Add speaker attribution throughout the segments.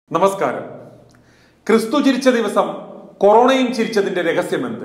Speaker 1: നമസ്കാരം ക്രിസ്തു ചിരിച്ച ദിവസം കൊറോണയും ചിരിച്ചതിന്റെ രഹസ്യമെന്ത്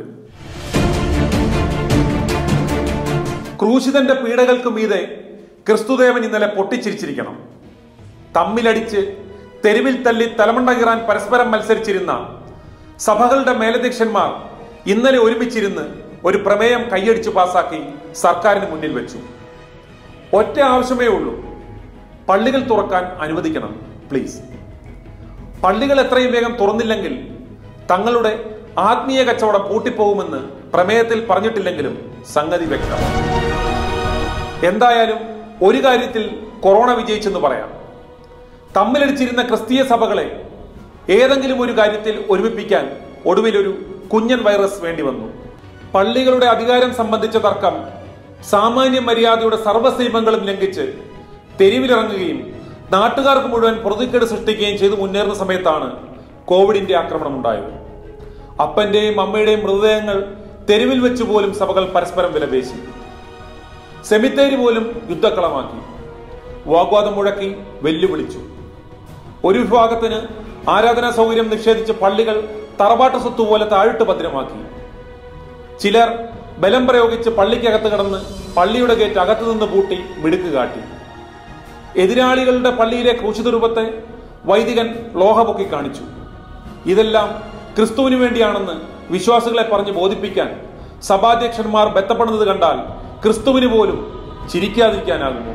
Speaker 1: ക്രൂശിതന്റെ പീഡകൾക്ക് മീതെ ക്രിസ്തുദേവൻ ഇന്നലെ പൊട്ടിച്ചിരിച്ചിരിക്കണം തമ്മിലടിച്ച് തെരുവിൽ തല്ലി തലമണ്ട കീറാൻ പരസ്പരം മത്സരിച്ചിരുന്ന സഭകളുടെ മേലധ്യക്ഷന്മാർ ഇന്നലെ ഒരുമിച്ചിരുന്ന് ഒരു പ്രമേയം കൈയടിച്ചു പാസാക്കി സർക്കാരിന് മുന്നിൽ വെച്ചു ഒറ്റ ആവശ്യമേ ഉള്ളൂ പള്ളികൾ തുറക്കാൻ അനുവദിക്കണം പ്ലീസ് പള്ളികൾ എത്രയും വേഗം തുറന്നില്ലെങ്കിൽ തങ്ങളുടെ ആത്മീയ കച്ചവടം പൂട്ടിപ്പോകുമെന്ന് പ്രമേയത്തിൽ പറഞ്ഞിട്ടില്ലെങ്കിലും സംഗതി വ്യക്തം എന്തായാലും ഒരു കാര്യത്തിൽ കൊറോണ വിജയിച്ചെന്ന് പറയാം തമ്മിലടിച്ചിരുന്ന ക്രിസ്തീയ സഭകളെ ഏതെങ്കിലും ഒരു കാര്യത്തിൽ ഒരുമിപ്പിക്കാൻ ഒടുവിൽ ഒരു കുഞ്ഞൻ വൈറസ് വേണ്ടി വന്നു പള്ളികളുടെ അധികാരം സംബന്ധിച്ച തർക്കം സാമാന്യ മര്യാദയുടെ സർവ്വസീമങ്ങളും ലംഘിച്ച് തെരുവിലിറങ്ങുകയും നാട്ടുകാർക്ക് മുഴുവൻ പ്രതിക്കേട് സൃഷ്ടിക്കുകയും ചെയ്തു മുന്നേറുന്ന സമയത്താണ് കോവിഡിന്റെ ആക്രമണം ഉണ്ടായത് അപ്പന്റെയും അമ്മയുടെയും മൃതദേഹങ്ങൾ തെരുവിൽ വെച്ച് പോലും സഭകൾ പരസ്പരം വിലപേശി സെമിത്തേരി പോലും യുദ്ധക്കളമാക്കി വാഗ്വാദം മുഴക്കി വെല്ലുവിളിച്ചു ഒരു വിഭാഗത്തിന് ആരാധനാ സൗകര്യം നിഷേധിച്ച് പള്ളികൾ തറവാട്ട് സ്വത്ത് പോലെ താഴിട്ട് ഭദ്രമാക്കി ചിലർ ബലം പ്രയോഗിച്ച് പള്ളിക്കകത്ത് കിടന്ന് പള്ളിയുടെ ഗേറ്റ് അകത്തു നിന്ന് പൂട്ടി മിടുക്ക് കാട്ടി എതിരാളികളുടെ പള്ളിയിലെ ക്രൂശിത രൂപത്തെ വൈദികൻ ലോഹപൊക്കി കാണിച്ചു ഇതെല്ലാം ക്രിസ്തുവിന് വേണ്ടിയാണെന്ന് വിശ്വാസികളെ പറഞ്ഞ് ബോധിപ്പിക്കാൻ സഭാധ്യക്ഷന്മാർ ബന്ധപ്പെടുന്നത് കണ്ടാൽ ക്രിസ്തുവിന് പോലും ചിരിക്കാതിരിക്കാനാകുമോ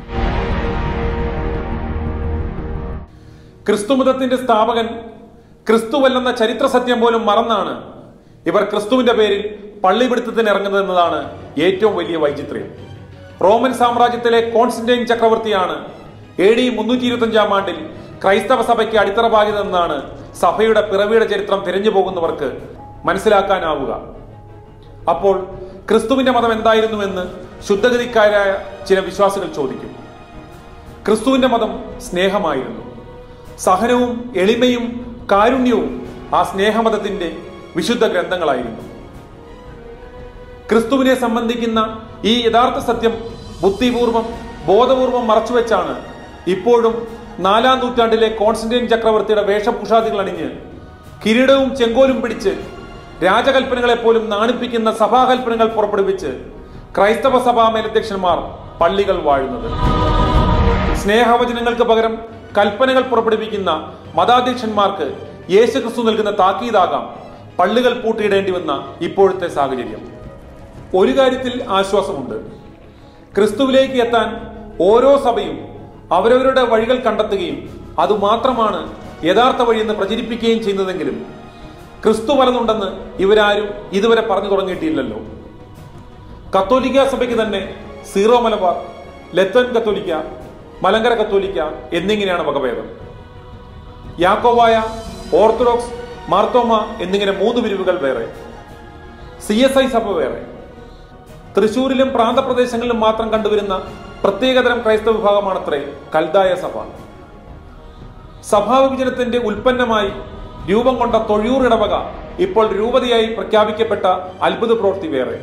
Speaker 1: ക്രിസ്തുമതത്തിന്റെ സ്ഥാപകൻ ക്രിസ്തുവല്ലെന്ന ചരിത്ര സത്യം പോലും മറന്നാണ് ഇവർ ക്രിസ്തുവിന്റെ പേരിൽ പള്ളിപിടുത്തത്തിന് ഇറങ്ങുന്നതെന്നതാണ് ഏറ്റവും വലിയ വൈചിത്ര്യം റോമൻ സാമ്രാജ്യത്തിലെ കോൺസ്റ്റന്റൈൻ ചക്രവർത്തിയാണ് എ ഡി മുന്നൂറ്റി ഇരുപത്തഞ്ചാം ആണ്ടിൽ ക്രൈസ്തവ സഭയ്ക്ക് അടിത്തറ പാകിയതെന്നാണ് സഭയുടെ പിറവിയുടെ ചരിത്രം തിരഞ്ഞു പോകുന്നവർക്ക് മനസ്സിലാക്കാനാവുക അപ്പോൾ ക്രിസ്തുവിന്റെ മതം എന്തായിരുന്നുവെന്ന് ശുദ്ധഗതിക്കാരായ ചില വിശ്വാസികൾ ചോദിക്കും ക്രിസ്തുവിന്റെ മതം സ്നേഹമായിരുന്നു സഹനവും എളിമയും കാരുണ്യവും ആ സ്നേഹമതത്തിന്റെ വിശുദ്ധ ഗ്രന്ഥങ്ങളായിരുന്നു ക്രിസ്തുവിനെ സംബന്ധിക്കുന്ന ഈ യഥാർത്ഥ സത്യം ബുദ്ധിപൂർവം ബോധപൂർവം മറച്ചുവെച്ചാണ് ഇപ്പോഴും നാലാം നൂറ്റാണ്ടിലെ കോൺസ്റ്റന്റൈൻ ചക്രവർത്തിയുടെ വേഷഭൂഷാദികൾ അണിഞ്ഞ് കിരീടവും ചെങ്കോലും പിടിച്ച് രാജകൽപ്പനകളെ പോലും നാണിപ്പിക്കുന്ന സഭാകൽപ്പനകൾ പുറപ്പെടുവിച്ച് ക്രൈസ്തവ സഭാ മേലധ്യക്ഷന്മാർ പള്ളികൾ വാഴുന്നത് സ്നേഹവചനങ്ങൾക്ക് പകരം കൽപ്പനകൾ പുറപ്പെടുവിക്കുന്ന മതാധ്യക്ഷന്മാർക്ക് യേശുക്രിസ്തു നൽകുന്ന താക്കീതാകാം പള്ളികൾ പൂട്ടിയിടേണ്ടി വന്ന ഇപ്പോഴത്തെ സാഹചര്യം ഒരു കാര്യത്തിൽ ആശ്വാസമുണ്ട് ക്രിസ്തുവിലേക്ക് എത്താൻ ഓരോ സഭയും അവരവരുടെ വഴികൾ കണ്ടെത്തുകയും അതുമാത്രമാണ് യഥാർത്ഥ വഴിയെന്ന് പ്രചരിപ്പിക്കുകയും ചെയ്യുന്നതെങ്കിലും ക്രിസ്തു പലതുണ്ടെന്ന് ഇവരാരും ഇതുവരെ പറഞ്ഞു തുടങ്ങിയിട്ടില്ലല്ലോ കത്തോലിക്ക സഭയ്ക്ക് തന്നെ സീറോ മലബാർ ലത്തൻ കത്തോലിക്ക മലങ്കര കത്തോലിക്ക എന്നിങ്ങനെയാണ് വകഭേദം യാക്കോവായ ഓർത്തഡോക്സ് മാർത്തോമ എന്നിങ്ങനെ മൂന്ന് പിരിവുകൾ വേറെ സി എസ് ഐ സഭ വേറെ തൃശൂരിലും പ്രാന്തപ്രദേശങ്ങളിലും മാത്രം കണ്ടുവരുന്ന പ്രത്യേകതരം ക്രൈസ്തവ വിഭാഗമാണത്രേ കൽദായ സഭ സഭാവിഭജനത്തിന്റെ ഉൽപ്പന്നമായി രൂപം കൊണ്ട തൊഴിയൂർ ഇടവക ഇപ്പോൾ രൂപതയായി പ്രഖ്യാപിക്കപ്പെട്ട അത്ഭുത പ്രവൃത്തി വേറെ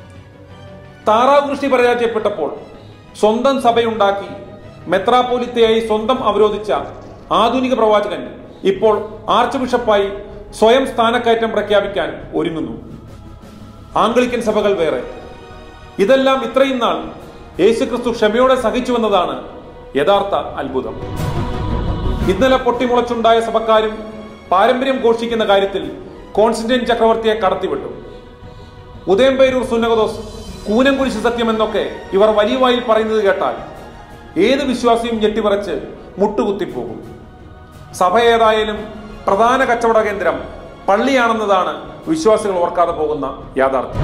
Speaker 1: താറാവ് കൃഷി പരാജയപ്പെട്ടപ്പോൾ സ്വന്തം സഭയുണ്ടാക്കി മെത്രാപ്പോലിത്തയായി സ്വന്തം അവരോധിച്ച ആധുനിക പ്രവാചകൻ ഇപ്പോൾ ആർച്ച് ബിഷപ്പായി സ്വയം സ്ഥാനക്കയറ്റം പ്രഖ്യാപിക്കാൻ ഒരുങ്ങുന്നു ആംഗ്ലിക്കൻ സഭകൾ വേറെ ഇതെല്ലാം ഇത്രയും നാൾ യേശുക്രിസ്തു ക്ഷമയോടെ സഹിച്ചുവെന്നതാണ് യഥാർത്ഥ അത്ഭുതം ഇന്നലെ പൊട്ടിമുളച്ചുണ്ടായ സഭക്കാരും പാരമ്പര്യം ഘോഷിക്കുന്ന കാര്യത്തിൽ കോൺസ്റ്റന്റൈൻ ചക്രവർത്തിയെ കടത്തിവിട്ടു ഉദയംപേരൂർ സുന്നകദോസ് കൂനംകുരിശ് സത്യം എന്നൊക്കെ ഇവർ വലിയ വായിൽ പറയുന്നത് കേട്ടാൽ ഏത് വിശ്വാസിയും ഞെട്ടിമറച്ച് മുട്ടുകുത്തിപ്പോകും സഭ ഏതായാലും പ്രധാന കച്ചവട കേന്ദ്രം പള്ളിയാണെന്നതാണ് വിശ്വാസികൾ ഓർക്കാതെ പോകുന്ന യാഥാർത്ഥ്യം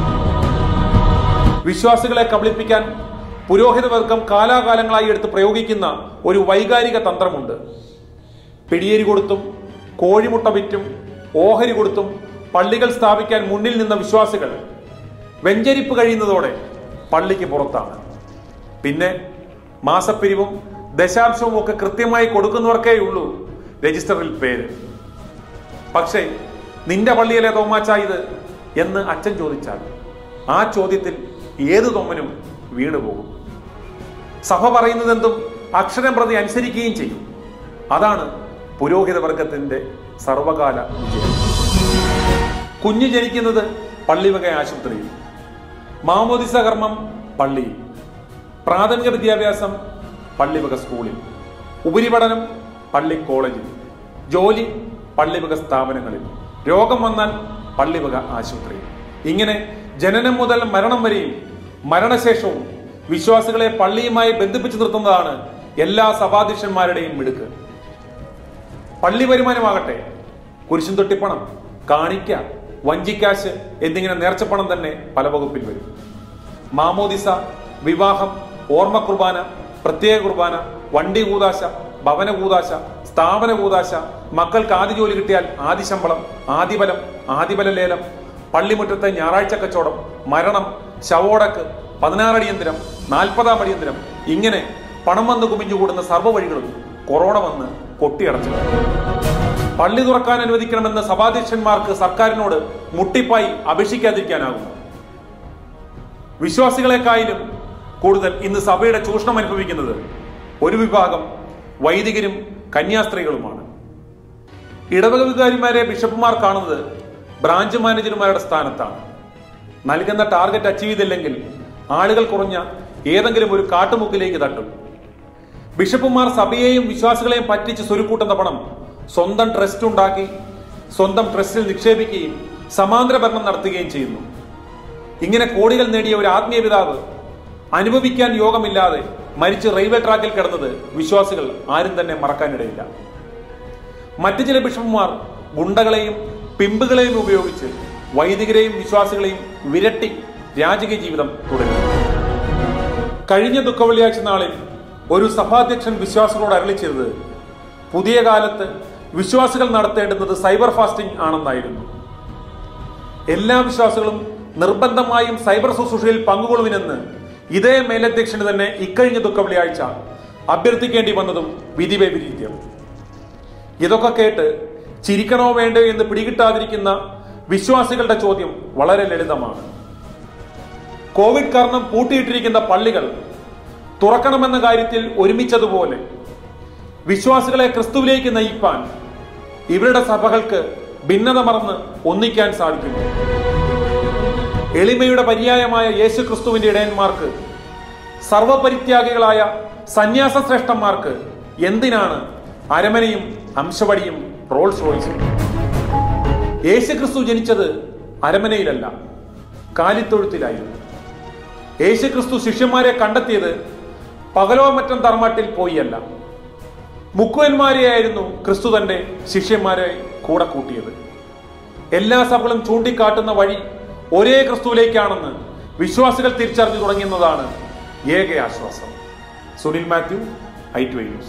Speaker 1: വിശ്വാസികളെ കബളിപ്പിക്കാൻ പുരോഹിത വർഗം കാലാകാലങ്ങളായി എടുത്ത് പ്രയോഗിക്കുന്ന ഒരു വൈകാരിക തന്ത്രമുണ്ട് പിടിയേരി കൊടുത്തും കോഴിമുട്ട വിറ്റും ഓഹരി കൊടുത്തും പള്ളികൾ സ്ഥാപിക്കാൻ മുന്നിൽ നിന്ന വിശ്വാസികൾ വെഞ്ചരിപ്പ് കഴിയുന്നതോടെ പള്ളിക്ക് പുറത്താണ് പിന്നെ മാസപ്പിരിവും ദശാംശവും ഒക്കെ കൃത്യമായി കൊടുക്കുന്നവർക്കേ ഉള്ളൂ രജിസ്റ്ററിൽ പേര് പക്ഷേ നിന്റെ പള്ളിയിലെ തോമാച്ച ഇത് എന്ന് അച്ഛൻ ചോദിച്ചാൽ ആ ചോദ്യത്തിൽ ഏത് തൊമ്മനും വീണുപോകും സഭ പറയുന്നതെന്തും അക്ഷരം പ്രതി അനുസരിക്കുകയും ചെയ്യും അതാണ് പുരോഹിത വർഗത്തിന്റെ സർവകാല വിജയം കുഞ്ഞ് ജനിക്കുന്നത് പള്ളിവക ആശുപത്രിയിൽ മാമോദിസ കർമ്മം പള്ളിയിൽ പ്രാഥമിക വിദ്യാഭ്യാസം പള്ളിവക സ്കൂളിൽ ഉപരിപഠനം പള്ളി കോളേജിൽ ജോലി പള്ളിവക സ്ഥാപനങ്ങളിൽ രോഗം വന്നാൽ പള്ളിവക ആശുപത്രിയിൽ ഇങ്ങനെ ജനനം മുതൽ മരണം വരെയും മരണശേഷവും വിശ്വാസികളെ പള്ളിയുമായി ബന്ധിപ്പിച്ചു നിർത്തുന്നതാണ് എല്ലാ സഭാധ്യക്ഷന്മാരുടെയും മിടുക്ക് പള്ളി വരുമാനമാകട്ടെ കുരിശും തൊട്ടിപ്പണം കാണിക്ക വഞ്ചിക്കാശ് എന്നിങ്ങനെ നേർച്ചപ്പണം തന്നെ പല വകുപ്പിൽ വരും മാമോദിസ വിവാഹം ഓർമ്മ കുർബാന പ്രത്യേക കുർബാന വണ്ടി കൂതാശ ഭവന കൂതാശ സ്ഥാപന കൂതാശ മക്കൾക്ക് ആദ്യ ജോലി കിട്ടിയാൽ ആദ്യ ശമ്പളം ആദിബലം ആദിബല ലേലം പള്ളിമുറ്റത്തെ ഞായറാഴ്ച കച്ചവടം മരണം ശവോടക്ക് പതിനാറടിയന്തരം നാൽപ്പതാം അടിയന്തരം ഇങ്ങനെ പണം വന്ന് കുമിഞ്ഞുകൂടുന്ന സർവ്വ വഴികളും കൊറോണ വന്ന് കൊട്ടിയടച്ചു പള്ളി തുറക്കാൻ അനുവദിക്കണമെന്ന് സഭാധ്യക്ഷന്മാർക്ക് സർക്കാരിനോട് മുട്ടിപ്പായി അപേക്ഷിക്കാതിരിക്കാനാകുമോ വിശ്വാസികളെക്കായാലും കൂടുതൽ ഇന്ന് സഭയുടെ ചൂഷണം അനുഭവിക്കുന്നത് ഒരു വിഭാഗം വൈദികരും കന്യാസ്ത്രീകളുമാണ് ഇടവക വികാരിമാരെ ബിഷപ്പുമാർ കാണുന്നത് ബ്രാഞ്ച് മാനേജർമാരുടെ സ്ഥാനത്താണ് നൽകുന്ന ടാർഗറ്റ് അച്ചീവ് ചെയ്തില്ലെങ്കിൽ ആളുകൾ കുറഞ്ഞ ഏതെങ്കിലും ഒരു കാട്ടുമുക്കിലേക്ക് തട്ടും ബിഷപ്പുമാർ സഭയെയും വിശ്വാസികളെയും പറ്റിച്ച് സ്വരുക്കൂട്ടുന്ന പണം സ്വന്തം ട്രസ്റ്റ് ഉണ്ടാക്കി സ്വന്തം ട്രസ്റ്റിൽ നിക്ഷേപിക്കുകയും സമാന്തര ഭരണം നടത്തുകയും ചെയ്യുന്നു ഇങ്ങനെ കോടികൾ നേടിയ ഒരു ആത്മീയ പിതാവ് അനുഭവിക്കാൻ യോഗമില്ലാതെ മരിച്ച് റെയിൽവേ ട്രാക്കിൽ കിടന്നത് വിശ്വാസികൾ ആരും തന്നെ മറക്കാനിടയില്ല മറ്റു ചില ബിഷപ്പുമാർ ഗുണ്ടകളെയും പിമ്പുകളെയും ഉപയോഗിച്ച് വൈദികരെയും വിശ്വാസികളെയും വിരട്ടി രാജകീയ ജീവിതം തുടങ്ങി കഴിഞ്ഞ ദുഃഖവെള്ളിയാഴ്ച നാളിൽ ഒരു സഭാധ്യക്ഷൻ വിശ്വാസികളോട് അരളി ചെയ്തത് പുതിയ കാലത്ത് വിശ്വാസികൾ നടത്തേണ്ടുന്നത് സൈബർ ഫാസ്റ്റിംഗ് ആണെന്നായിരുന്നു എല്ലാ വിശ്വാസികളും നിർബന്ധമായും സൈബർ ശുശ്രൂഷയിൽ പങ്കുകൊള്ളുവിനെന്ന് ഇതേ മേലധ്യക്ഷന് തന്നെ ഇക്കഴിഞ്ഞ ദുഃഖവെള്ളിയാഴ്ച അഭ്യർത്ഥിക്കേണ്ടി വന്നതും വിധിവൈപരീത്യം ഇതൊക്കെ കേട്ട് ചിരിക്കണോ വേണ്ടോ എന്ന് പിടികിട്ടാതിരിക്കുന്ന വിശ്വാസികളുടെ ചോദ്യം വളരെ ലളിതമാണ് കോവിഡ് കാരണം പൂട്ടിയിട്ടിരിക്കുന്ന പള്ളികൾ തുറക്കണമെന്ന കാര്യത്തിൽ ഒരുമിച്ചതുപോലെ വിശ്വാസികളെ ക്രിസ്തുവിലേക്ക് നയിപ്പാൻ ഇവരുടെ സഭകൾക്ക് ഭിന്നത മറന്ന് ഒന്നിക്കാൻ സാധിക്കുന്നു എളിമയുടെ പര്യായമായ യേശു ക്രിസ്തുവിന്റെ ഇടയന്മാർക്ക് സർവപരിത്യാഗികളായ സന്യാസ ശ്രേഷ്ഠന്മാർക്ക് എന്തിനാണ് അരമനയും അംശവടിയും റോൾസ് റോയ്സും യേശു ക്രിസ്തു ജനിച്ചത് അരമനയിലല്ല കാലിത്തൊഴുത്തിലായിരുന്നു യേശു ക്രിസ്തു ശിഷ്യന്മാരെ കണ്ടെത്തിയത് പകലോ മറ്റം തറമാട്ടിൽ പോയിയല്ല മുക്കുവന്മാരെയായിരുന്നു ക്രിസ്തു തന്റെ ശിഷ്യന്മാരെ കൂടെ കൂട്ടിയത് എല്ലാ സഭകളും ചൂണ്ടിക്കാട്ടുന്ന വഴി ഒരേ ക്രിസ്തുവിലേക്കാണെന്ന് വിശ്വാസികൾ തിരിച്ചറിഞ്ഞു തുടങ്ങിയെന്നതാണ് ഏക ആശ്വാസം Sunil Mathew I two news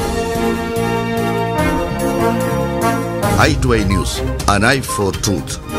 Speaker 2: i2i News, an eye for truth.